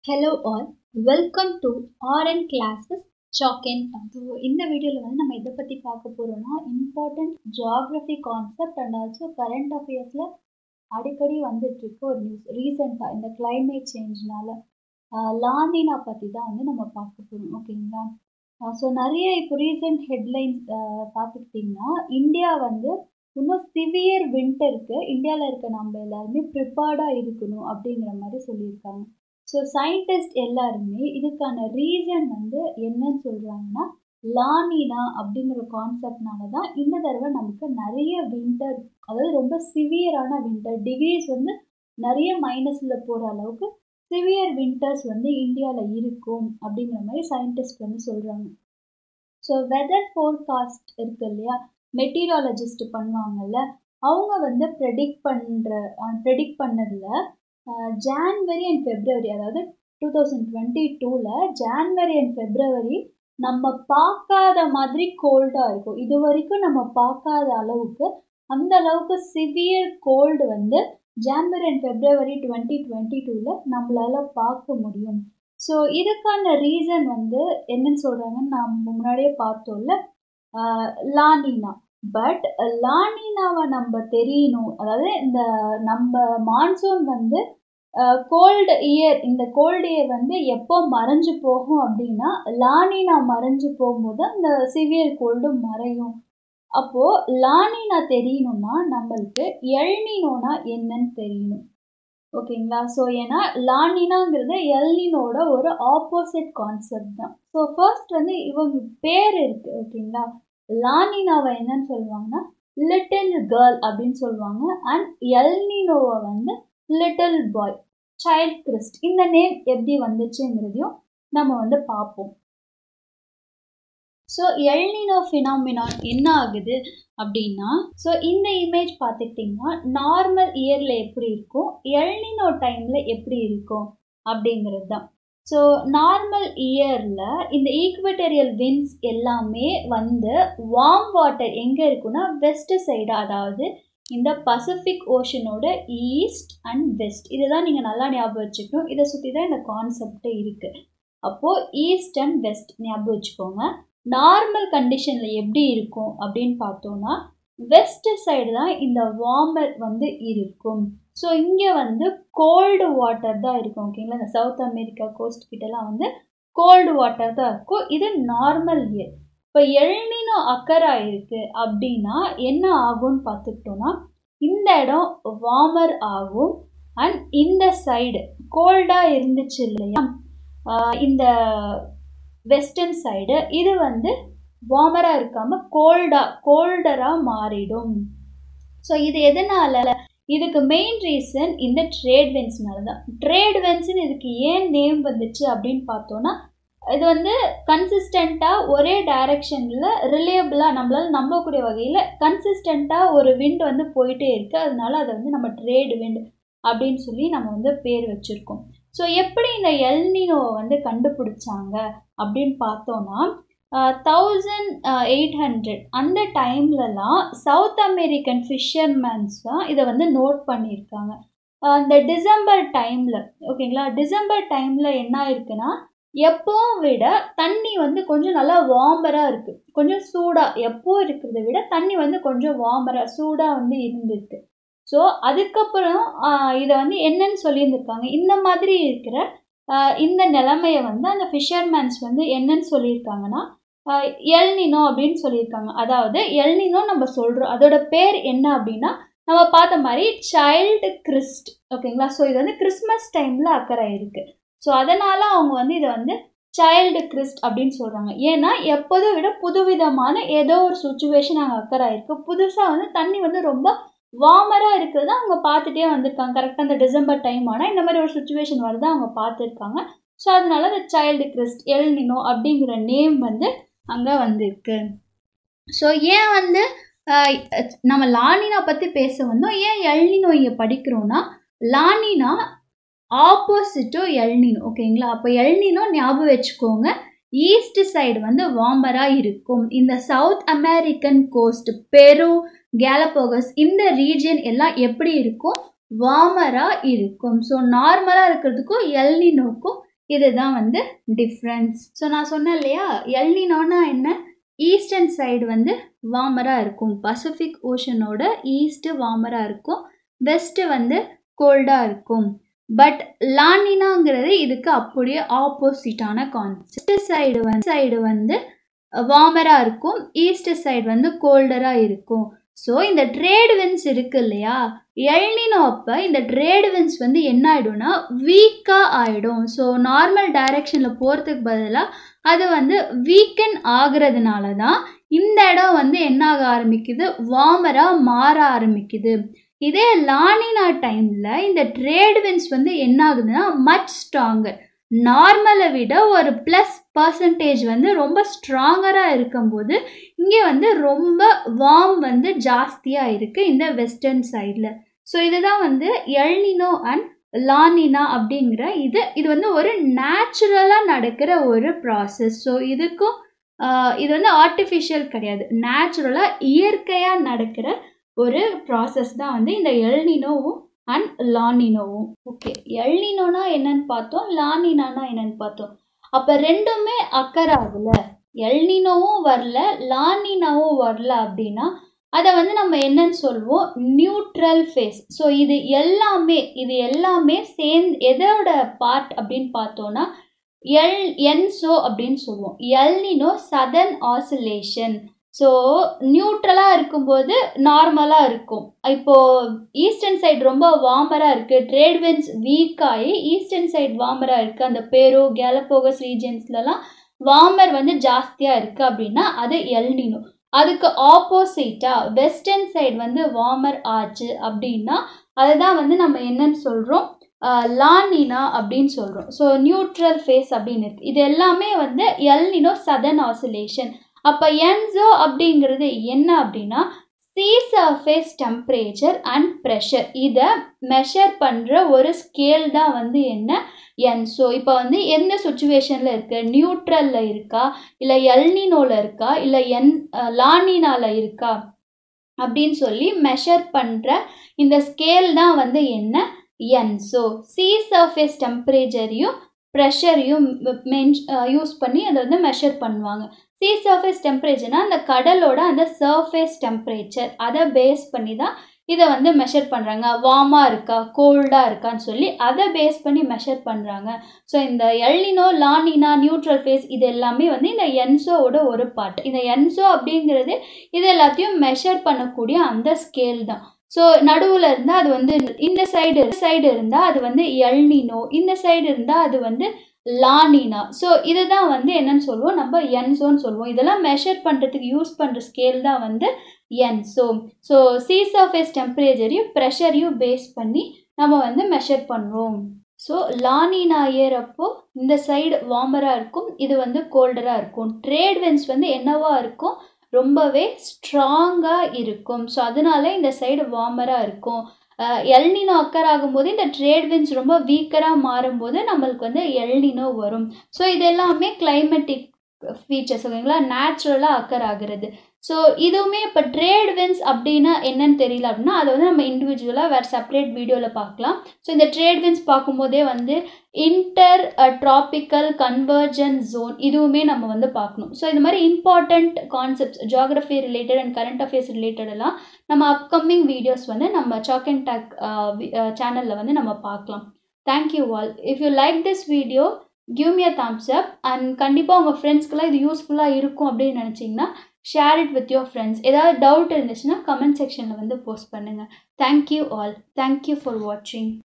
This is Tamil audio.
hello all welcome to RN classes சாக் அண்ட் ஸோ இந்த வீடியோவில் வந்து நம்ம எதை பற்றி பார்க்க போகிறோம்னா important geography concept and also current அஃபேர்ஸில் அடிக்கடி வந்துட்டுருக்கு ஒரு நியூஸ் ரீசெண்டாக இந்த கிளைமேட் சேஞ்ச்னால லானினா பற்றி தான் வந்து நம்ம பார்க்க போகிறோம் ஓகேங்களா ஸோ நிறைய இப்போ ரீசெண்ட் ஹெட்லைன்ஸ் பார்த்துக்கிட்டிங்கன்னா இந்தியா வந்து இன்னும் சிவியர் வின்டருக்கு இந்தியாவில் இருக்க நம்ம எல்லாருமே ப்ரிப்பேர்டாக இருக்கணும் அப்படிங்கிற மாதிரி சொல்லியிருக்காங்க ஸோ சயின்டிஸ்ட் எல்லாருமே இதுக்கான ரீசன் வந்து என்னன்னு சொல்கிறாங்கன்னா லானினா அப்படிங்கிற கான்செப்ட்னால தான் இந்த தடவை நமக்கு நிறைய வின்டர் அதாவது ரொம்ப சிவியரான வின்டர் டிகிரிஸ் வந்து நிறைய மைனஸில் போகிற அளவுக்கு சிவியர் வின்டர்ஸ் வந்து இந்தியாவில் இருக்கும் அப்படிங்கிற மாதிரி சயின்டிஸ்ட் வந்து சொல்கிறாங்க ஸோ வெதர் ஃபோர்காஸ்ட் இருக்கு இல்லையா மெட்டீரியாலஜிஸ்ட் பண்ணுவாங்கல்ல அவங்க வந்து ப்ரெடிக்ட் பண்ணுற ப்ரெடிக்ட் பண்ணதில் ஜான்வரி அண்ட் ஃபெப்ரவரி அதாவது டூ தௌசண்ட் டுவெண்ட்டி டூவில் ஜான்வரி அண்ட் ஃபெப்ரவரி நம்ம பார்க்காத மாதிரி கோல்டாக இருக்கும் இது வரைக்கும் நம்ம பார்க்காத அளவுக்கு அந்த அளவுக்கு சிவியர் கோல்டு வந்து January and February twenty twenty டூவில் நம்மளால் பார்க்க முடியும் ஸோ இதுக்கான ரீசன் வந்து என்னன்னு சொல்கிறாங்கன்னு நான் முன்னாடியே பார்த்தோம்ல லானினா பட் லானினாவை நம்ம தெரியணும் அதாவது இந்த நம்ம மான்சூன் வந்து கோல்டு இயர் இந்த கோல்டு இயர் வந்து எப்போ மறைஞ்சு போகும் அப்படின்னா லானினா மறைஞ்சு போகும்போது அந்த சிவியர் கோல்டு மறையும் அப்போது லானினா தெரியணும்னா நம்மளுக்கு எல்னினோனா என்னன்னு தெரியணும் ஓகேங்களா ஸோ ஏன்னா லானினாங்கிறது எல்னினோட ஒரு ஆப்போசிட் கான்செப்ட் தான் ஸோ ஃபர்ஸ்ட் வந்து இவங்க பேர் இருக்குது ஓகேங்களா லானினாவை என்னன்னு சொல்லுவாங்கன்னா லிட்டில் கேர்ள் அப்படின்னு சொல்லுவாங்க அண்ட் எல்னினோவை வந்து லிட்டில் பாய் சைல்ட் கிறிஸ்ட் இந்த நேம் எப்படி வந்துச்சுங்கிறதையும் நம்ம வந்து பார்ப்போம் ஸோ எல்னினோ ஃபினாமினான் என்ன ஆகுது அப்படின்னா ஸோ இந்த இமேஜ் பார்த்துக்கிட்டிங்கன்னா நார்மல் இயரில் எப்படி இருக்கும் எல்னினோ டைமில் எப்படி இருக்கும் அப்படிங்கிறது தான் ஸோ நார்மல் இயரில் இந்த ஈக்குவட்டரியல் வின்ஸ் எல்லாமே வந்து வார்ம் வாட்டர் எங்கே இருக்குன்னா வெஸ்ட் சைடு அதாவது இந்த பசிபிக் ஓஷனோட ஈஸ்ட் அண்ட் வெஸ்ட் இதை தான் நீங்கள் நல்லா ஞாபகம் வச்சுக்கணும் இதை சுற்றி தான் இந்த கான்செப்டே இருக்குது அப்போது ஈஸ்ட் அண்ட் வெஸ்ட் ஞாபகம் வச்சுக்கோங்க நார்மல் கண்டிஷனில் எப்படி இருக்கும் அப்படின்னு பார்த்தோன்னா வெஸ்ட் சைடு தான் இந்த வார்மர் வந்து இருக்கும் ஸோ இங்கே வந்து கோல்டு வாட்டர் தான் இருக்கும் ஓகேங்களா இந்த சவுத் அமெரிக்கா கோஸ்ட் கிட்டலாம் வந்து கோல்டு வாட்டர் தான் இருக்கும் இது நார்மல் இயர் இப்போ எல்னினோ அக்கரா இருக்குது அப்படின்னா என்ன ஆகும்னு பார்த்துக்கிட்டோன்னா இந்த இடம் வார்மர் ஆகும் அண்ட் இந்த சைடு கோல்டாக இருந்துச்சு இல்லையா இந்த வெஸ்டர்ன் சைடு இது வந்து வார்மராக இருக்காமல் கோல்டாக கோல்டராக மாறிடும் ஸோ இது எதனால இதுக்கு மெயின் ரீசன் இந்த ட்ரேட் வென்ஸ்னால தான் ட்ரேட் வென்ஸ்னு இதுக்கு ஏன் நேம் வந்துச்சு அப்படின்னு பார்த்தோன்னா இது வந்து கன்சிஸ்டண்ட்டாக ஒரே டைரக்ஷனில் ரிலேபிளாக நம்மளால் நம்பக்கூடிய வகையில் கன்சிஸ்டண்ட்டாக ஒரு விண்ட் வந்து போயிட்டே இருக்குது அதனால அதை வந்து நம்ம ட்ரேட் விண்ட் அப்படின்னு சொல்லி நம்ம வந்து பேர் வச்சுருக்கோம் ஸோ எப்படி இந்த எல்னினோவை வந்து கண்டுபிடிச்சாங்க அப்படின்னு பார்த்தோன்னா தௌசண்ட் எயிட் ஹண்ட்ரட் அந்த டைம்லலாம் சவுத் அமெரிக்கன் ஃபிஷர்மேன்ஸ் தான் இதை வந்து நோட் பண்ணியிருக்காங்க இந்த டிசம்பர் டைமில் ஓகேங்களா டிசம்பர் டைமில் என்ன இருக்குன்னா எப்போவும் விட தண்ணி வந்து கொஞ்சம் நல்லா வார்மராக இருக்குது கொஞ்சம் சூடாக எப்போ இருக்கிறத விட தண்ணி வந்து கொஞ்சம் வார்மராக சூடாக வந்து இருந்திருக்கு ஸோ அதுக்கப்புறம் இதை வந்து என்னன்னு சொல்லியிருந்திருக்காங்க இந்த மாதிரி இருக்கிற இந்த நிலைமையை வந்து அந்த ஃபிஷர்மேன்ஸ் வந்து என்னன்னு சொல்லியிருக்காங்கன்னா எல்னினோ அப்படின்னு சொல்லியிருக்காங்க அதாவது எல்னினோ நம்ம சொல்கிறோம் அதோட பேர் என்ன அப்படின்னா நம்ம பார்த்த மாதிரி சைல்டு கிறிஸ்ட் ஓகேங்களா ஸோ இது வந்து கிறிஸ்மஸ் டைமில் அக்கறை இருக்குது ஸோ அதனால் அவங்க வந்து இதை வந்து சைல்டு கிறிஸ்ட் அப்படின்னு சொல்கிறாங்க ஏன்னா எப்போதும் விட புதுவிதமான ஏதோ ஒரு சுச்சுவேஷன் அங்கே அக்கறை இருக்குது புதுசாக வந்து தண்ணி வந்து ரொம்ப வார்மராக இருக்கிறது அவங்க பார்த்துட்டே வந்திருக்காங்க கரெக்டாக அந்த டிசம்பர் டைம் ஆனால் இந்த மாதிரி ஒரு சுச்சுவேஷன் வருது அவங்க பார்த்துருக்காங்க ஸோ அதனால அந்த சைல்டு கிறிஸ்ட் எல்னினோ அப்படிங்கிற நேம் வந்து அங்கே வந்திருக்கு ஸோ ஏன் வந்து நம்ம லானினா பற்றி பேச வந்தோம் ஏன் எல்னினோ இங்கே படிக்கிறோன்னா லானினா ஆப்போசிட்டோ எல்னினோ ஓகேங்களா அப்போ எல்னினோ ஞாபகம் வச்சுக்கோங்க ஈஸ்ட் சைடு வந்து வார்மராக இருக்கும் இந்த சவுத் அமெரிக்கன் கோஸ்ட் பெரு கேலப்போகஸ் இந்த ரீஜியன் எல்லாம் எப்படி இருக்கும் வார்மராக இருக்கும் ஸோ நார்மலாக இருக்கிறதுக்கும் எல்னினோக்கும் இதுதான் வந்து டிஃப்ரென்ஸ் ஸோ நான் சொன்னேன் இல்லையா எல்னினோனா என்ன ஈஸ்டர்ன் சைடு வந்து வார்மராக இருக்கும் பசிபிக் ஓஷனோட ஈஸ்ட்டு வார்மராக இருக்கும் வெஸ்ட்டு வந்து கோல்டாக இருக்கும் பட் லானினாங்கிறது இதுக்கு அப்படியே ஆப்போசிட்டான கான்செப்ட் சைடு வந்து சைடு வந்து வார்மராக இருக்கும் ஈஸ்ட் சைடு வந்து கோல்டராக இருக்கும் ஸோ இந்த ட்ரேட் வின்ஸ் இருக்கு இல்லையா எல்னினோ அப்போ இந்த ட்ரேட் வின்ஸ் வந்து என்ன ஆகிடும்னா வீக்காக ஆகிடும் ஸோ நார்மல் டைரெக்ஷனில் போகிறதுக்கு பதிலாக அது வந்து வீக்கன் ஆகிறதுனால தான் இந்த இடம் வந்து என்ன ஆக ஆரம்பிக்குது வார்மராக மாற ஆரம்பிக்குது இதே லானினா டைமில் இந்த ட்ரேட் வின்ஸ் வந்து என்ன ஆகுதுன்னா மச் ஸ்ட்ராங்கர் நார்மலை விட ஒரு ப்ளஸ் பர்சன்டேஜ் வந்து ரொம்ப ஸ்ட்ராங்கராக இருக்கும்போது இங்கே வந்து ரொம்ப வார்ம் வந்து ஜாஸ்தியாக இருக்குது இந்த வெஸ்டர்ன் சைடில் ஸோ இதுதான் வந்து எல்னினோ அண்ட் லானினா அப்படிங்கிற இது இது வந்து ஒரு நேச்சுரலாக நடக்கிற ஒரு ப்ராசஸ் ஸோ இதுக்கும் இது வந்து ஆர்டிஃபிஷியல் கிடையாது நேச்சுரலாக இயற்கையாக நடக்கிற ஒரு ப்ராசஸ் தான் வந்து இந்த எல்னினோவும் அண்ட் லானினோவும் ஓகே எல்னினோனா என்னன்னு பார்த்தோம் லானினானா என்னன்னு பார்த்தோம் அப்போ ரெண்டுமே அக்கர் ஆகல எல்னினோவும் வரல லானினாவும் வரல அப்படின்னா அதை வந்து நம்ம என்னன்னு சொல்லுவோம் நியூட்ரல் ஃபேஸ் ஸோ இது எல்லாமே இது எல்லாமே சேர்ந்து எதோட பார்ட் அப்படின்னு பார்த்தோன்னா எல் என்சோ அப்படின்னு சொல்லுவோம் எல்னினோ சதன் ஆசிலேஷன் ஸோ நியூட்ரலாக இருக்கும்போது நார்மலாக இருக்கும் இப்போது ஈஸ்டர்ன் சைடு ரொம்ப வார்மராக இருக்குது ட்ரேட் வின்ஸ் வீக்காகி ஈஸ்டர்ன் சைடு வார்மராக இருக்குது அந்த பேரோ கேலப்போகஸ் ரீஜன்ஸ்லலாம் வார்மர் வந்து ஜாஸ்தியாக இருக்குது அப்படின்னா அது எல்னினோ அதுக்கு ஆப்போசிட்டாக வெஸ்டர்ன் சைடு வந்து வார்மர் ஆச்சு அப்படின்னா அதுதான் வந்து நம்ம என்னன்னு சொல்கிறோம் லானினா அப்படின்னு சொல்கிறோம் ஸோ நியூட்ரல் ஃபேஸ் அப்படின்னு இருக்குது இது எல்லாமே வந்து எல்னினோ சதன் ஆசிலேஷன் அப்போ என்சோ அப்படிங்கிறது என்ன அப்படின்னா sea surface temperature and pressure இதை மெஷர் பண்ணுற ஒரு ஸ்கேல் தான் வந்து என்ன என்சோ இப்போ வந்து எந்த சுச்சுவேஷனில் இருக்குது நியூட்ரலில் இருக்கா இல்லை எல்னினோவில் இருக்கா இல்லை என் லானினாவில் இருக்கா அப்படின்னு சொல்லி மெஷர் பண்ணுற இந்த ஸ்கேல் தான் வந்து என்ன என்சோ சி சர்ஃபேஸ் டெம்பரேச்சரையும் ப்ரெஷரையும் மென் யூஸ் பண்ணி அதை வந்து மெஷர் பண்ணுவாங்க சி சர்ஃபேஸ் டெம்பரேச்சர்னால் அந்த கடலோட அந்த சர்ஃபேஸ் டெம்பரேச்சர் அதை பேஸ் பண்ணி தான் இதை வந்து மெஷர் பண்ணுறாங்க வார்மாக இருக்கா கோல்டாக இருக்கான்னு சொல்லி அதை பேஸ் பண்ணி மெஷர் பண்ணுறாங்க ஸோ இந்த எல்னினோ லானினா நியூட்ரல் ஃபேஸ் இது எல்லாமே வந்து இந்த என்சோவோட ஒரு பார்ட் இந்த என்சோ அப்படிங்கிறது இது எல்லாத்தையும் மெஷர் பண்ணக்கூடிய அந்த ஸ்கேல் தான் ஸோ நடுவில் இருந்தால் அது வந்து இந்த சைடு சைடு இருந்தால் அது வந்து எல்னினோ இந்த சைடு இருந்தால் அது வந்து லானினா ஸோ இதுதான் வந்து என்னன்னு சொல்லுவோம் நம்ம என்சோன்னு சொல்லுவோம் இதெல்லாம் மெஷர் பண்ணுறதுக்கு யூஸ் பண்ணுற ஸ்கேல் தான் வந்து என்சோ ஸோ சி சர்ஃபேஸ் டெம்பரேச்சரையும் ப்ரெஷரையும் பேஸ் பண்ணி நம்ம வந்து மெஷர் பண்ணுவோம் ஸோ லானினா ஏறப்போ இந்த சைடு வார்மராக இருக்கும் இது வந்து கோல்டராக இருக்கும் ட்ரேட் வென்ஸ் வந்து என்னவா இருக்கும் ரொம்பவே ஸ்ட்ராங்காக இருக்கும் ஸோ அதனால இந்த சைடு வார்மராக இருக்கும் எல்னினோ அக்கர் ஆகும்போது இந்த ட்ரேட் வின்ஸ் ரொம்ப வீக்கராக மாறும்போது நம்மளுக்கு வந்து எல்னினோ வரும் ஸோ இது எல்லாமே கிளைமேட்டிக் ஃபீச்சர்ஸ் ஓகேங்களா நேச்சுரலாக அக்கர் ஆகுறது ஸோ இதுவுமே இப்போ ட்ரேட் வின்ஸ் அப்படின்னா என்னன்னு தெரியல அப்படின்னா அதை வந்து நம்ம இண்டிவிஜுவலாக வேறு செப்பரேட் வீடியோவில் பார்க்கலாம் ஸோ இந்த ட்ரேட் வின்ஸ் பார்க்கும்போதே வந்து இன்டர் ட்ராபிக்கல் கன்வர்ஜன் ஜோன் இதுவுமே நம்ம வந்து பார்க்கணும் ஸோ இது மாதிரி important concepts geography related and current affairs ரிலேட்டடெல்லாம் நம்ம அப்கமிங் வீடியோஸ் வந்து நம்ம சாக் அண்ட் டேக் சேனலில் வந்து நம்ம பார்க்கலாம் thank you all if you like this video give me a thumbs up and கண்டிப்பாக உங்கள் ஃப்ரெண்ட்ஸ்க்கெலாம் இது யூஸ்ஃபுல்லாக இருக்கும் அப்படின்னு நினச்சிங்கன்னா share it with your friends ஏதாவது டவுட் இருந்துச்சுன்னா கமெண்ட் செக்ஷனில் வந்து போஸ்ட் பண்ணுங்கள் தேங்க்யூ ஆல் தேங்க்யூ ஃபார் வாட்சிங்